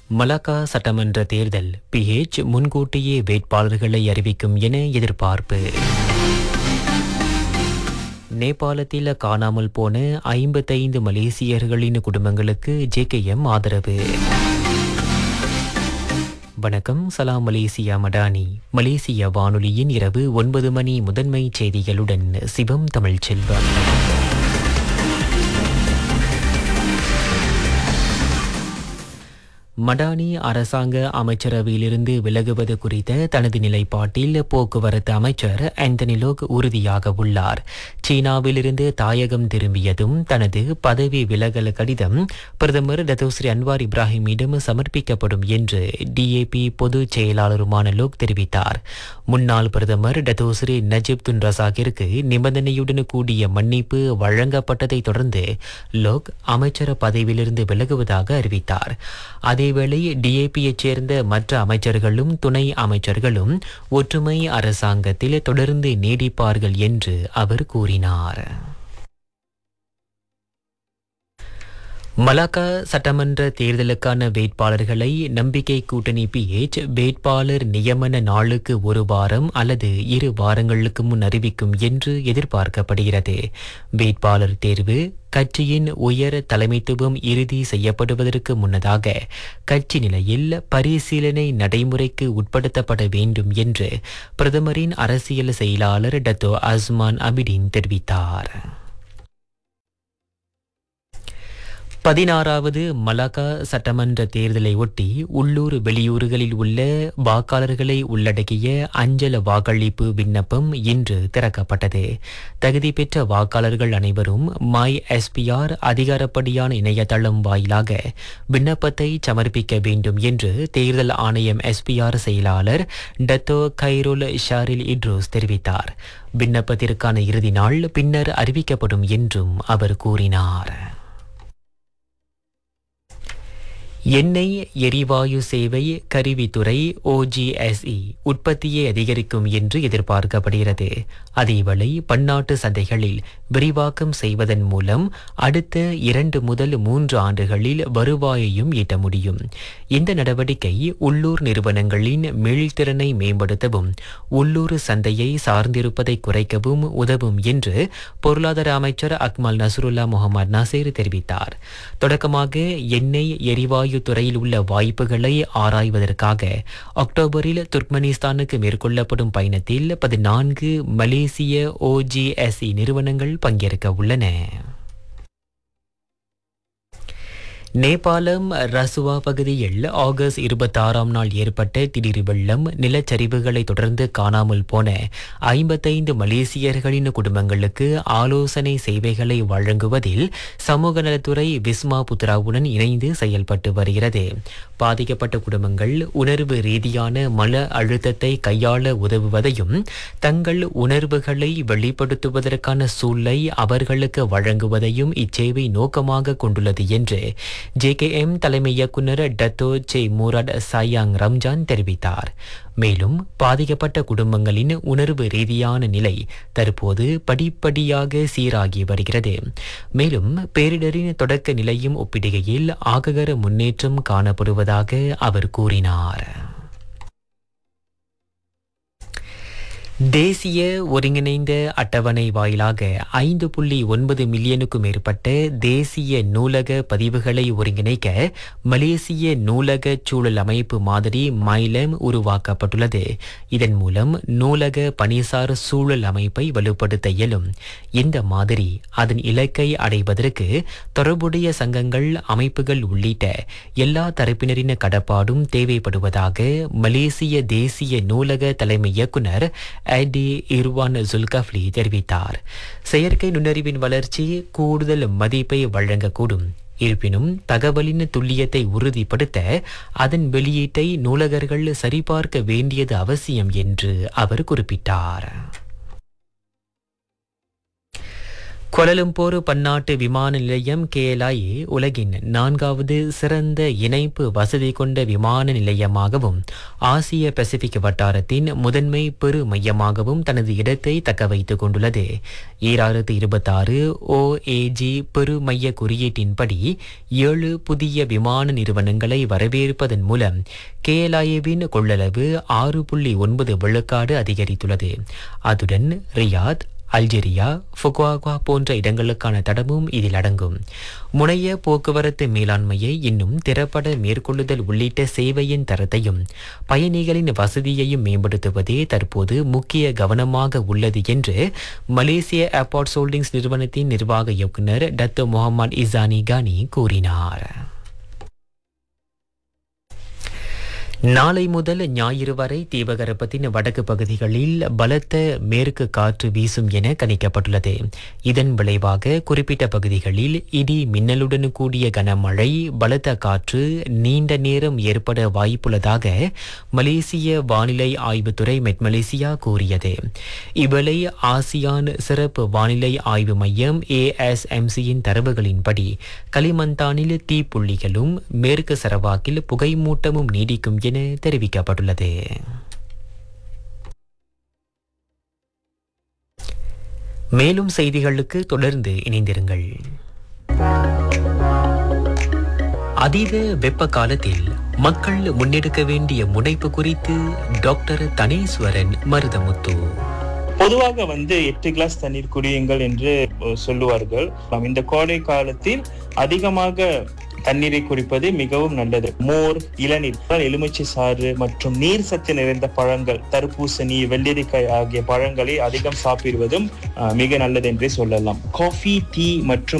Malacca சட்டமன்ற தேர்தல் pH முன்கூட்டியே வேட்பாளர்களை அறிவிக்கும் என எதிர்பார்ப்பு நேபாளத்தில் காணாமல் போன ஐம்பத்தைந்து மலேசியர்களின் குடும்பங்களுக்கு ஜேகேஎம் ஆதரவு வணக்கம் சலாம் மலேசியா மடானி மலேசிய வானொலியின் இரவு ஒன்பது மணி முதன்மை செய்திகளுடன் சிவம் தமிழ்ச்செல்வம் மடானி அரசாங்க அமைச்சரவையிலிருந்து விலகுவது குறித்த தனது நிலைப்பாட்டில் போக்குவரத்து அமைச்சர் ஆந்தனி லோக் உறுதியாக உள்ளார் சீனாவிலிருந்து தாயகம் திரும்பியதும் தனது பதவி விலகல் கடிதம் பிரதமர் டத்தோஸ்ரீ அன்வார் இப்ராஹிமிடம் சமர்ப்பிக்கப்படும் என்று டிஏபி பொதுச் செயலாளருமான லோக் தெரிவித்தார் முன்னாள் பிரதமர் டத்தோஸ்ரீ நஜிப் துன் ரசாக்கிற்கு நிபந்தனையுடன் கூடிய மன்னிப்பு வழங்கப்பட்டதை தொடர்ந்து லோக் அமைச்சர் பதவியிலிருந்து விலகுவதாக அறிவித்தார் அதேவேளை டிஏபியைச் சேர்ந்த மற்ற அமைச்சர்களும் துணை அமைச்சர்களும் ஒற்றுமை அரசாங்கத்தில் தொடர்ந்து நீடிப்பார்கள் என்று அவர் கூறினார் மலாக்கா சட்டமன்ற தேர்தலுக்கான வேட்பாளர்களை நம்பிக்கை கூட்டணி பிஎச் வேட்பாளர் நியமன நாளுக்கு ஒரு வாரம் அல்லது இரு வாரங்களுக்கு முன் அறிவிக்கும் என்று எதிர்பார்க்கப்படுகிறது வேட்பாளர் தேர்வு கட்சியின் உயர் தலைமைத்துவம் இறுதி செய்யப்படுவதற்கு முன்னதாக கட்சி நிலையில் பரிசீலனை நடைமுறைக்கு உட்படுத்தப்பட வேண்டும் என்று பிரதமரின் அரசியல் செயலாளர் டத்தோ அஸ்மான் அபிடின் தெரிவித்தார் பதினாறாவது மலாக்கா சட்டமன்ற தேர்தலை ஒட்டி உள்ளூர் வெளியூர்களில் உள்ள வாக்காளர்களை உள்ளடக்கிய அஞ்சல் வாக்களிப்பு விண்ணப்பம் இன்று திறக்கப்பட்டது தகுதி பெற்ற வாக்காளர்கள் அனைவரும் மை எஸ்பிஆர் அதிகாரப்படியான இணையதளம் வாயிலாக விண்ணப்பத்தை சமர்ப்பிக்க வேண்டும் என்று தேர்தல் ஆணையம் எஸ்பிஆர் செயலாளர் டத்தோ கைரோல் ஷாரில் இட்ரோஸ் தெரிவித்தார் விண்ணப்பத்திற்கான இறுதி நாள் பின்னர் அறிவிக்கப்படும் என்றும் அவர் கூறினார் எண்ணெய் எரிவாயு சேவை கருவித்துறை ஓஜிஎஸ்இ உற்பத்தியை அதிகரிக்கும் என்று எதிர்பார்க்கப்படுகிறது அதேவேளை பன்னாட்டு சந்தைகளில் விரிவாக்கம் செய்வதன் மூலம் அடுத்த இரண்டு முதல் மூன்று ஆண்டுகளில் வருவாயையும் ஈட்ட முடியும் இந்த நடவடிக்கை உள்ளூர் நிறுவனங்களின் மீள்திறனை மேம்படுத்தவும் உள்ளூர் சந்தையை சார்ந்திருப்பதை குறைக்கவும் உதவும் என்று பொருளாதார அமைச்சர் அக்மல் நசருல்லா முகமது நாசேர் தெரிவித்தார் தொடக்கமாக எண்ணெய் எரிவாயு துறையில் உள்ள வாய்ப்புகளை ஆராய்வதற்காக அக்டோபரில் துர்க்மெனிஸ்தானுக்கு மேற்கொள்ளப்படும் பயணத்தில் பதினான்கு மலேசிய ஓஜிஎஸ்இ நிறுவனங்கள் பங்கேற்க உள்ளன நேபாளம் ரசுவா பகுதியில் ஆகஸ்ட் இருபத்தாறாம் நாள் ஏற்பட்ட திடீர் வெள்ளம் நிலச்சரிவுகளை தொடர்ந்து காணாமல் போன ஐம்பத்தைந்து மலேசியர்களின் குடும்பங்களுக்கு ஆலோசனை சேவைகளை வழங்குவதில் சமூக நலத்துறை விஸ்மா புத்ராவுடன் இணைந்து செயல்பட்டு வருகிறது பாதிக்கப்பட்ட குடும்பங்கள் உணர்வு ரீதியான மன அழுத்தத்தை கையாள உதவுவதையும் தங்கள் உணர்வுகளை வெளிப்படுத்துவதற்கான சூழலை அவர்களுக்கு வழங்குவதையும் இச்சேவை நோக்கமாக கொண்டுள்ளது என்று ஜேகேஎம் தலைமை இயக்குநர் Dato J Murad Sayang Ramjan தெரிவித்தார் மேலும் பாதிக்கப்பட்ட குடும்பங்களின் உணர்வு ரீதியான நிலை தற்போது படிப்படியாக சீராகி வருகிறது மேலும் பேரிடரின் தொடக்க நிலையும் ஒப்பிடுகையில் ஆககர முன்னேற்றம் காணப்படுவதாக அவர் கூறினார் தேசிய ஒருங்கிணைந்த அட்டவணை வாயிலாக ஐந்து புள்ளி ஒன்பது மில்லியனுக்கும் மேற்பட்ட தேசிய நூலக பதிவுகளை ஒருங்கிணைக்க மலேசிய நூலக சூழல் அமைப்பு மாதிரி மைலம் உருவாக்கப்பட்டுள்ளது இதன் மூலம் நூலக பணிசார் சூழல் அமைப்பை வலுப்படுத்த இயலும் இந்த மாதிரி அதன் இலக்கை அடைவதற்கு தொடர்புடைய சங்கங்கள் அமைப்புகள் உள்ளிட்ட எல்லா தரப்பினரின் கடப்பாடும் தேவைப்படுவதாக மலேசிய தேசிய நூலக தலைமை இயக்குனர் ஐடி இர்வான் ஜுல்கஃப்லி தெரிவித்தார் செயற்கை நுண்ணறிவின் வளர்ச்சி கூடுதல் மதிப்பை வழங்கக்கூடும் இருப்பினும் தகவலின் துல்லியத்தை உறுதிப்படுத்த அதன் வெளியீட்டை நூலகர்கள் சரிபார்க்க வேண்டியது அவசியம் என்று அவர் குறிப்பிட்டார் கொலலம்பூர் பன்னாட்டு விமான நிலையம் கேலாயே உலகின் நான்காவது சிறந்த இணைப்பு வசதி கொண்ட விமான நிலையமாகவும் ஆசிய பசிபிக் வட்டாரத்தின் முதன்மை பெரு மையமாகவும் தனது இடத்தை தக்க வைத்துக் கொண்டுள்ளது ஈராயிரத்து இருபத்தாறு ஓஏஜி பெரு மைய குறியீட்டின்படி ஏழு புதிய விமான நிறுவனங்களை வரவேற்பதன் மூலம் கேலாயேவின் கொள்ளளவு ஆறு புள்ளி ஒன்பது விழுக்காடு அதிகரித்துள்ளது அதுடன் ரியாத் அல்ஜீரியா ஃபுகுவாகுவா போன்ற இடங்களுக்கான தடமும் இதில் அடங்கும் முனைய போக்குவரத்து மேலாண்மையை இன்னும் திறப்பட மேற்கொள்ளுதல் உள்ளிட்ட சேவையின் தரத்தையும் பயணிகளின் வசதியையும் மேம்படுத்துவதே தற்போது முக்கிய கவனமாக உள்ளது என்று மலேசிய ஏர்போர்ட்ஸ் ஹோல்டிங்ஸ் நிறுவனத்தின் நிர்வாக இயக்குநர் டத்து முகமது இசானி கானி கூறினார் நாளை முதல் ஞாயிறு வரை தீபகற்பத்தின் வடக்கு பகுதிகளில் பலத்த மேற்கு காற்று வீசும் என கணிக்கப்பட்டுள்ளது இதன் விளைவாக குறிப்பிட்ட பகுதிகளில் இடி மின்னலுடன் கூடிய கனமழை பலத்த காற்று நீண்ட நேரம் ஏற்பட வாய்ப்புள்ளதாக மலேசிய வானிலை ஆய்வுத்துறை மெட் மலேசியா கூறியது இவ்வேளை ஆசியான் சிறப்பு வானிலை ஆய்வு மையம் ஏஎஸ்எம்சியின் தரவுகளின்படி களிமந்தானில் தீப்புள்ளிகளும் மேற்கு சரவாக்கில் புகைமூட்டமும் நீடிக்கும் என தெரிவிக்கப்பட்டுள்ளது மேலும் செய்திகளுக்கு தொடர்ந்து இணைந்திருங்கள் அதீத வெப்ப காலத்தில் மக்கள் முன்னெடுக்க வேண்டிய முனைப்பு குறித்து டாக்டர் தனேஸ்வரன் மருதமுத்து பொதுவாக வந்து எட்டு கிளாஸ் தண்ணீர் குடியுங்கள் என்று அஹ், சொல்லுவார்கள் நாம் இந்த கோடை காலத்தில் அதிகமாக தண்ணீரை குடிப்பது மிகவும் நல்லது மோர் இளநீர் எலுமிச்சை சாறு மற்றும் நீர் சத்து நிறைந்த பழங்கள் தர்பூசணி வெள்ளரிக்காய் ஆகிய பழங்களை அதிகம் சாப்பிடுவதும் அஹ், மிக நல்லது என்றே சொல்லலாம் காஃபி டீ மற்றும்